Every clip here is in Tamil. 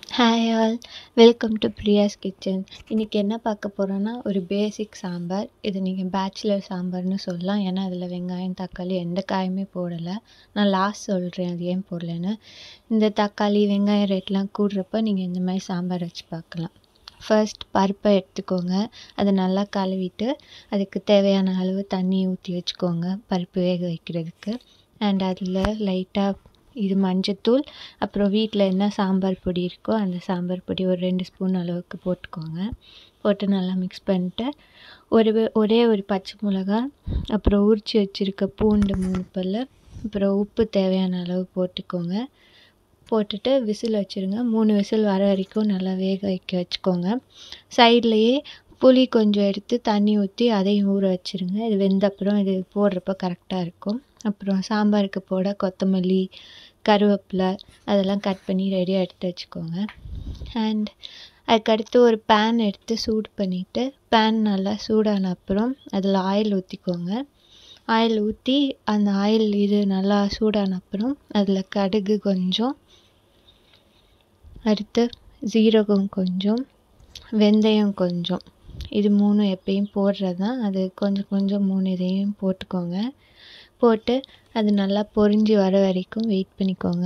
hi all welcome to Priya's kitchen இன்றைக்கி என்ன பார்க்க போகிறோன்னா ஒரு பேசிக் சாம்பார் இது நீங்கள் பேச்சுலர் சாம்பார்னு சொல்லலாம் ஏன்னா அதில் வெங்காயம் தக்காளி எந்த காயுமே போடலை நான் லாஸ்ட் சொல்கிறேன் அது ஏன் போடலன்னு இந்த தக்காளி வெங்காயம் ரேட்லாம் கூடுறப்ப நீங்கள் இந்த மாதிரி சாம்பார் வச்சு பார்க்கலாம் ஃபர்ஸ்ட் பருப்பை எடுத்துக்கோங்க அதை நல்லா கழுவிட்டு அதுக்கு தேவையான அளவு தண்ணி ஊற்றி வச்சுக்கோங்க பருப்பு வேக வைக்கிறதுக்கு அண்ட் அதில் லைட்டாக இது மஞ்சத்தூள் அப்புறம் வீட்டில் என்ன சாம்பார் பொடி இருக்கோ அந்த சாம்பார் பொடி ஒரு ரெண்டு ஸ்பூன் அளவுக்கு போட்டுக்கோங்க போட்டு நல்லா மிக்ஸ் பண்ணிட்டு ஒரு ஒரே ஒரு பச்சை மிளகா அப்புறம் உரித்து வச்சுருக்க பூண்டு மூணு பல் அப்புறம் உப்பு தேவையான அளவு போட்டுக்கோங்க போட்டுட்டு விசில் வச்சுருங்க மூணு விசில் வர வரைக்கும் நல்லா வேக வைக்க வச்சுக்கோங்க சைட்லேயே புளி கொஞ்சம் எடுத்து தண்ணி ஊற்றி அதையும் ஊற வச்சுருங்க இது வெந்த அப்புறம் இது போடுறப்ப கரெக்டாக இருக்கும் அப்புறம் சாம்பாருக்கு போட கொத்தமல்லி கருவேப்பிலை அதெல்லாம் கட் பண்ணி ரெடியாக எடுத்து வச்சுக்கோங்க அண்ட் அதுக்கடுத்து ஒரு பேன் எடுத்து சூடு பண்ணிவிட்டு பேன் நல்லா சூடான அப்புறம் அதில் ஆயில் ஊற்றிக்கோங்க ஆயில் ஊற்றி அந்த ஆயில் இது நல்லா சூடான அப்புறம் அதில் கடுகு கொஞ்சம் அடுத்து ஜீரகம் கொஞ்சம் வெந்தயம் கொஞ்சம் இது மூணு எப்பயும் போடுறது தான் அது கொஞ்சம் கொஞ்சம் மூணு இதையும் போட்டுக்கோங்க போட்டு அது நல்லா பொரிஞ்சு வர வரைக்கும் வெயிட் பண்ணிக்கோங்க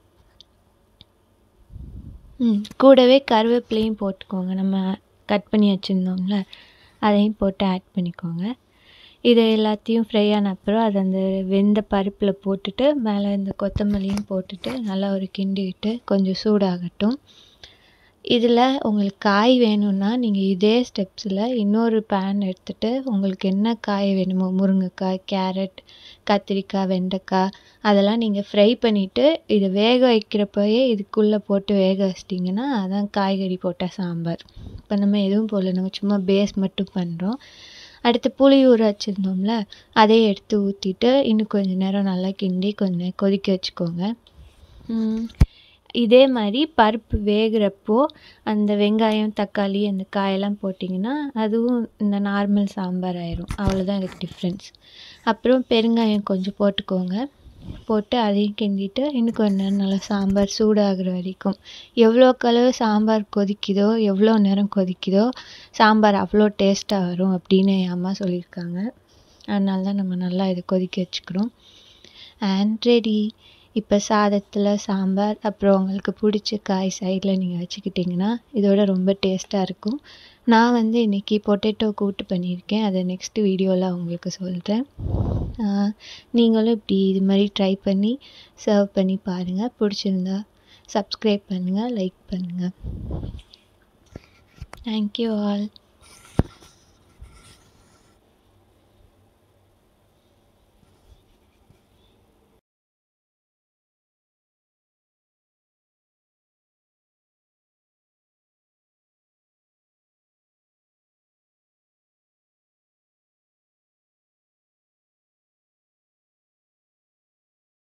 ம் கூடவே கருவேப்பிலையும் போட்டுக்கோங்க நம்ம கட் பண்ணி வச்சுருந்தோம்ல அதையும் போட்டு ஆட் பண்ணிக்கோங்க இது எல்லாத்தையும் ஃப்ரை ஆன அப்புறம் அது அந்த வெந்த பருப்பில் போட்டுட்டு மேலே இந்த கொத்தமல்லியும் போட்டுட்டு நல்லா ஒரு கிண்டி விட்டு கொஞ்சம் சூடாகட்டும் இதில் உங்களுக்கு காய் வேணும்னா நீங்கள் இதே ஸ்டெப்ஸில் இன்னொரு பேன் எடுத்துகிட்டு உங்களுக்கு என்ன காய் வேணுமோ முருங்கைக்காய் கேரட் கத்திரிக்காய் வெண்டைக்காய் அதெல்லாம் நீங்கள் ஃப்ரை பண்ணிவிட்டு இதை வேக வைக்கிறப்பயே இதுக்குள்ளே போட்டு வேக வச்சிட்டிங்கன்னா அதான் காய்கறி போட்ட சாம்பார் இப்போ நம்ம எதுவும் போடல நம்ம சும்மா பேஸ் மட்டும் பண்ணுறோம் அடுத்து புளி ஊற வச்சுருந்தோம்ல அதையே எடுத்து ஊற்றிட்டு இன்னும் கொஞ்சம் நேரம் நல்லா கிண்டி கொஞ்சம் கொதிக்க வச்சுக்கோங்க இதே மாதிரி பருப்பு வேகிறப்போ அந்த வெங்காயம் தக்காளி அந்த காயெல்லாம் போட்டிங்கன்னா அதுவும் இந்த நார்மல் சாம்பார் ஆயிரும் அவ்வளோதான் இதுக்கு டிஃப்ரென்ஸ் அப்புறம் பெருங்காயம் கொஞ்சம் போட்டுக்கோங்க போட்டு அதையும் கிண்டிட்டு இன்னும் கொஞ்ச நேரம் நல்லா சாம்பார் சூடாகிற வரைக்கும் எவ்வளோக்களவு சாம்பார் கொதிக்குதோ எவ்வளோ நேரம் கொதிக்குதோ சாம்பார் அவ்வளோ டேஸ்ட்டாக வரும் அப்படின்னு என் அம்மா சொல்லியிருக்காங்க அதனால தான் நம்ம நல்லா இதை கொதிக்க வச்சுக்கிறோம் அண்ட் ரெடி இப்போ சாதத்தில் சாம்பார் அப்புறம் உங்களுக்கு பிடிச்ச காய் சைடில் நீங்கள் வச்சுக்கிட்டிங்கன்னா இதோட ரொம்ப டேஸ்ட்டாக இருக்கும் நான் வந்து இன்றைக்கி பொட்டேட்டோ கூட்டு பண்ணியிருக்கேன் அதை நெக்ஸ்ட் வீடியோவில் உங்களுக்கு சொல்கிறேன் நீங்களும் இப்படி இது மாதிரி ட்ரை பண்ணி சர்வ் பண்ணி பாருங்கள் பிடிச்சிருந்தா சப்ஸ்கிரைப் பண்ணுங்கள் லைக் பண்ணுங்கள் தேங்க்யூ ஆல்